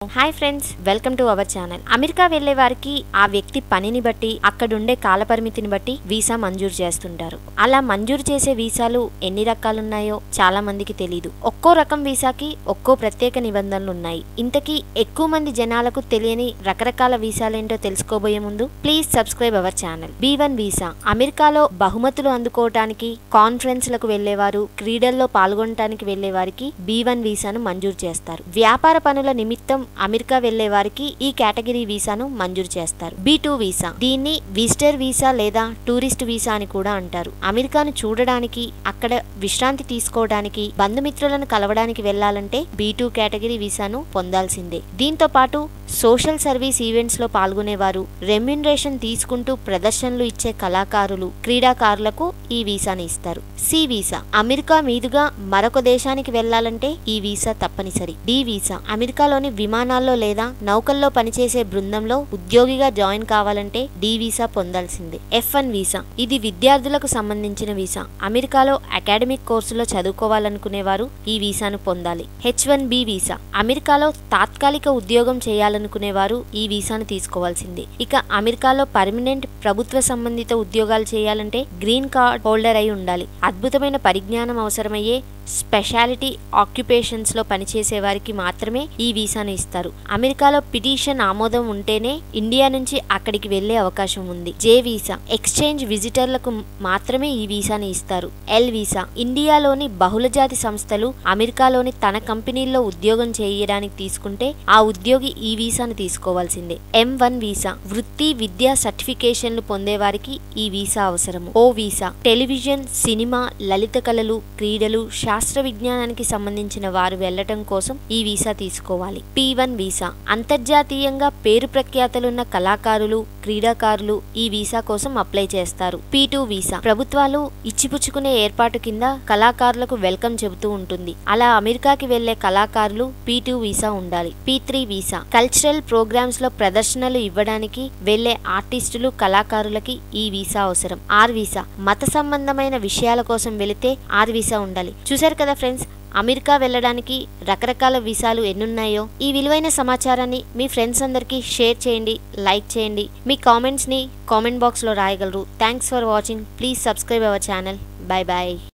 hi friends welcome to our channel America వెళ్లే వారికి ఆ వ్యక్తి పనిని బట్టి అక్కడుండే కాలపరిమితిని బట్టి వీసా మంజూరు చేస్తుంటారు అలా మంజూరు చేసే వీసాలు ఎన్ని రకాలున్నాయో చాలా మందికి తెలియదు ఒక్కో రకం వీసాకి ఒక్కో ప్రత్యేక నిబంధనలు ఉన్నాయి ఇంతకీ ఎక్కువ మంది జనాలకు తెలియని రకరకాల వీసాలేంటో తెలుసుకోబోయే ముందు please subscribe our channel B one visa అమెరికాలో బహుమతులు అందుకోవటానికి కాన్ఫరెన్స్లకు వెళ్లేవారు క్రీడల్లో పాల్గొనడానికి వెళ్లే వారికి బీ వన్ వీసాను మంజూరు చేస్తారు వ్యాపార పనుల నిమిత్తం అమెరికా వెళ్లే వారికి ఈ కేటగిరీ వీసాను మంజూరు చేస్తారు బీ టూ వీసా దీన్ని విజిటర్ వీసా లేదా టూరిస్ట్ వీసా అని కూడా అంటారు అమెరికాను చూడడానికి అక్కడ విశ్రాంతి తీసుకోవడానికి బంధుమిత్రులను కలవడానికి వెళ్లాలంటే బీ టూ కేటగిరీ వీసాను పొందాల్సిందే దీంతో పాటు సోషల్ సర్వీస్ ఈవెంట్స్ లో పాల్గొనేవారు రెమ్యునరేషన్ తీసుకుంటూ ప్రదర్శనలు ఇచ్చే కళాకారులు క్రీడాకారులకు ఈ వీసాని ఇస్తారు సి వీసా అమెరికా మీదుగా మరొక దేశానికి వెళ్లాలంటే ఈ వీసా తప్పనిసరి డి వీసా అమెరికాలోని విమానాల్లో లేదా నౌకల్లో పనిచేసే బృందంలో ఉద్యోగిగా జాయిన్ కావాలంటే డి వీసా పొందాల్సిందే ఎఫ్ వన్ వీసా ఇది విద్యార్థులకు సంబంధించిన వీసా అమెరికాలో అకాడమిక్ కోర్సులో చదువుకోవాలనుకునేవారు ఈ వీసాను పొందాలి హెచ్ వన్ బి వీసా అమెరికాలో తాత్కాలిక ఉద్యోగం చేయాలనుకునేవారు ఈ వీసాను తీసుకోవాల్సిందే ఇక అమెరికాలో పర్మనెంట్ ప్రభుత్వ సంబంధిత ఉద్యోగాలు చేయాలంటే గ్రీన్ కార్డ్ హోల్డర్ అయి ఉండాలి అద్భుతమైన పరిజ్ఞానం అవసరమయ్యే స్పెషాలిటీ ఆక్యుపేషన్స్ లో పనిచేసే వారికి మాత్రమే ఈ వీసాను ఇస్తారు అమెరికాలో పిటిషన్ ఆమోదం ఉంటేనే ఇండియా నుంచి అక్కడికి వెళ్లే అవకాశం ఉంది జే వీసా ఎక్స్చేంజ్ విజిటర్లకు మాత్రమే ఈ వీసాని ఇస్తారు ఎల్ వీసా ఇండియాలోని బహుళజాతి సంస్థలు అమెరికాలోని తన కంపెనీల్లో ఉద్యోగం చేయడానికి తీసుకుంటే ఆ ఉద్యోగి ఈ వీసాను తీసుకోవాల్సిందే ఎం వన్ వీసా వృత్తి విద్యా సర్టిఫికేషన్లు పొందేవారికి ఈ వీసా అవసరము ఓ వీసా టెలివిజన్ సినిమా లలిత కళలు క్రీడలు శాస్త్ర విజ్ఞానానికి సంబంధించిన వారు వెళ్లటం కోసం ఈ వీసా తీసుకోవాలి పి వన్ వీసా అంతర్జాతీయంగా పేరు ప్రఖ్యాతలున్న కళాకారులు క్రీడాకారులు ఈ వీసా కోసం అప్లై చేస్తారు పి టూ వీసా ప్రభుత్వాలు ఇచ్చిపుచ్చుకునే ఏర్పాటు కింద కళాకారులకు వెల్కమ్ చెబుతూ ఉంటుంది అలా అమెరికాకి వెళ్లే కళాకారులు పి టూ వీసా ఉండాలి P three visa cultural programmes లో ప్రదర్శనలు ఇవ్వడానికి వెళ్లే ఆర్టిస్టులు కళాకారులకి ఈ వీసా అవసరం ఆర్ వీసా మత సంబంధమైన విషయాల కోసం వెళితే ఆర్ వీసా ఉండాలి చూశారు కదా ఫ్రెండ్స్ అమెరికా వెళ్ళడానికి రకరకాల వీసాలు ఎన్నున్నాయో ఈ విలువైన సమాచారాన్ని మీ ఫ్రెండ్స్ అందరికీ షేర్ చేయండి లైక్ చేయండి మీ కామెంట్స్ని కామెంట్ బాక్స్లో రాయగలరు thanks for watching please subscribe our channel bye bye